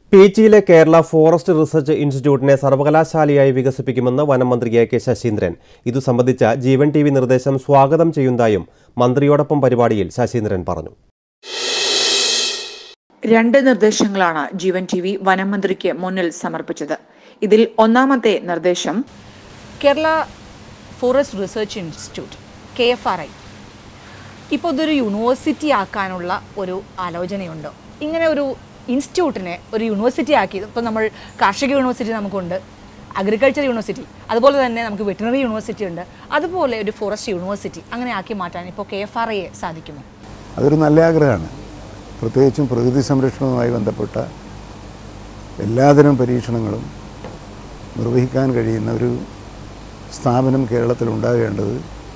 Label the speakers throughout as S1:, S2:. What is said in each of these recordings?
S1: പീച്ചിയിലെ Kerala forest research ഇൻസ്റ്റിറ്റ്യൂട്ടിനെ സർവകലാശാലയായി വികസിപ്പിക്കുമെന്ന് വനം മന്ത്രി എ കെ ശശീന്ദ്രൻ ഇതു സംബന്ധിച്ച ജീവൻ ടി വി നിർദ്ദേശം സ്വാഗതം ചെയ്യുന്നതായും മന്ത്രിയോടൊപ്പം പരിപാടിയിൽ ശശീന്ദ്രൻ പറഞ്ഞു
S2: രണ്ട് നിർദ്ദേശങ്ങളാണ് ജീവൻ ടി വി വനം മന്ത്രിക്ക് മുന്നിൽ സമർപ്പിച്ചത് ഇതിൽ ഒന്നാമത്തെ നിർദ്ദേശം
S3: Kerala forest research institute K F R I ഇപ്പോൾ ഇതൊരു യൂണിവേഴ്സിറ്റി ആക്കാനുള്ള ഒരു ആലോചനയുണ്ട് ഇങ്ങനെ ഒരു ഇൻസ്റ്റിറ്റ്യൂട്ടിനെ ഒരു യൂണിവേഴ്സിറ്റി ആക്കി ഇപ്പോൾ നമ്മൾ കാർഷിക യൂണിവേഴ്സിറ്റി നമുക്കുണ്ട് അഗ്രികൾച്ചർ യൂണിവേഴ്സിറ്റി അതുപോലെ തന്നെ നമുക്ക് വെറ്റിനറി യൂണിവേഴ്സിറ്റി ഉണ്ട് അതുപോലെ ഒരു ഫോറസ്റ്റ് യൂണിവേഴ്സിറ്റി അങ്ങനെ ആക്കി മാറ്റാൻ ഇപ്പോൾ കെ എഫ് ആർ ഐയെ സാധിക്കുമോ
S4: അതൊരു നല്ല ആഗ്രഹമാണ് പ്രത്യേകിച്ചും പ്രകൃതി സംരക്ഷണവുമായി ബന്ധപ്പെട്ട എല്ലാതരം പരീക്ഷണങ്ങളും നിർവഹിക്കാൻ കഴിയുന്ന ഒരു സ്ഥാപനം കേരളത്തിൽ ഉണ്ടാകേണ്ടത്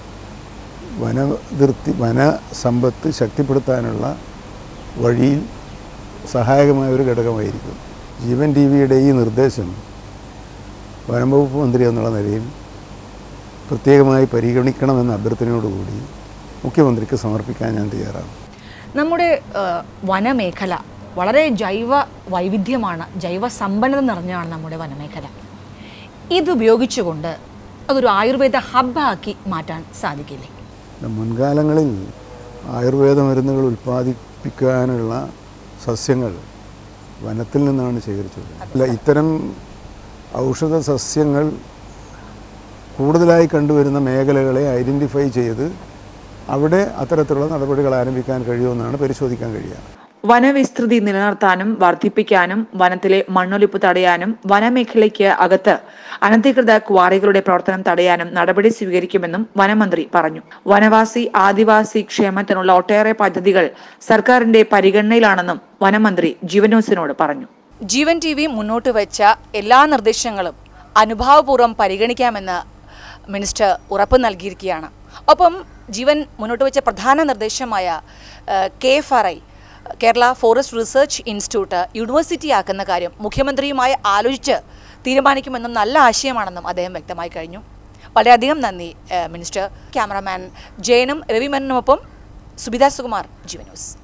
S4: വനതിർത്തി വനസമ്പത്ത് ശക്തിപ്പെടുത്താനുള്ള വഴിയിൽ സഹായകമായ ഒരു ഘടകമായിരിക്കും ജീവൻ ടി വിയുടെ ഈ നിർദ്ദേശം വനംവകുപ്പ് മന്ത്രി എന്നുള്ള നിലയിൽ പ്രത്യേകമായി പരിഗണിക്കണമെന്ന അഭ്യർത്ഥനയോടുകൂടി മുഖ്യമന്ത്രിക്ക് സമർപ്പിക്കാൻ ഞാൻ തയ്യാറാണ്
S3: നമ്മുടെ ആ, വനമേഖല വളരെ ജൈവ വൈവിധ്യമാണ് ജൈവ സമ്പന്നത നിറഞ്ഞാണ് നമ്മുടെ വനമേഖല ഇതുപയോഗിച്ചുകൊണ്ട് അതൊരു ആയുർവേദ ഹബ്ബാക്കി മാറ്റാൻ സാധിക്കില്ലേ
S4: മുൻകാലങ്ങളിൽ ആയുർവേദ മരുന്നുകൾ ഉൽപ്പാദിപ്പിക്കാനുള്ള സസ്യങ്ങൾ വനത്തിൽ നിന്നാണ് ശേഖരിച്ചത് അല്ല ഇത്തരം ഔഷധ സസ്യങ്ങൾ കൂടുതലായി കണ്ടുവരുന്ന മേഖലകളെ ഐഡൻറ്റിഫൈ ചെയ്ത് അവിടെ അത്തരത്തിലുള്ള നടപടികൾ ആരംഭിക്കാൻ കഴിയുമെന്നാണ് പരിശോധിക്കാൻ കഴിയുക
S2: വനവിസ്തൃതി നിലനിർത്താനും വർദ്ധിപ്പിക്കാനും വനത്തിലെ മണ്ണൊലിപ്പ് തടയാനും വനമേഖലയ്ക്ക് അകത്ത് അനധികൃത ക്വാറികളുടെ പ്രവർത്തനം തടയാനും നടപടി സ്വീകരിക്കുമെന്നും വനമന്ത്രി പറഞ്ഞു വനവാസി ആദിവാസി ക്ഷേമത്തിനുള്ള ഒട്ടേറെ പദ്ധതികൾ സർക്കാരിന്റെ പരിഗണനയിലാണെന്നും വനമന്ത്രി ജീവൻ ന്യൂസിനോട് പറഞ്ഞു
S3: ജീവൻ ടി വി മുന്നോട്ട് വെച്ച എല്ലാ നിർദ്ദേശങ്ങളും അനുഭാവപൂർവ്വം പരിഗണിക്കാമെന്ന് മിനിസ്റ്റർ ഉറപ്പ് നൽകിയിരിക്കുകയാണ് ഒപ്പം ജീവൻ മുന്നോട്ട് വെച്ച പ്രധാന നിർദ്ദേശമായ K F R I Kerala forest research institute university ആക്കുന്ന കാര്യം മുഖ്യമന്ത്രിയുമായി ആലോചിച്ച് തീരുമാനിക്കുമെന്നും നല്ല ആശയമാണെന്നും അദ്ദേഹം വ്യക്തമായി കഴിഞ്ഞു വളരെയധികം നന്ദി ഏഹ് മിനിസ്റ്റർ ക്യാമറാമാൻ ജയനും രവിമേനനുമൊപ്പം സുബിത സുകുമാർ ജീവൻ ന്യൂസ്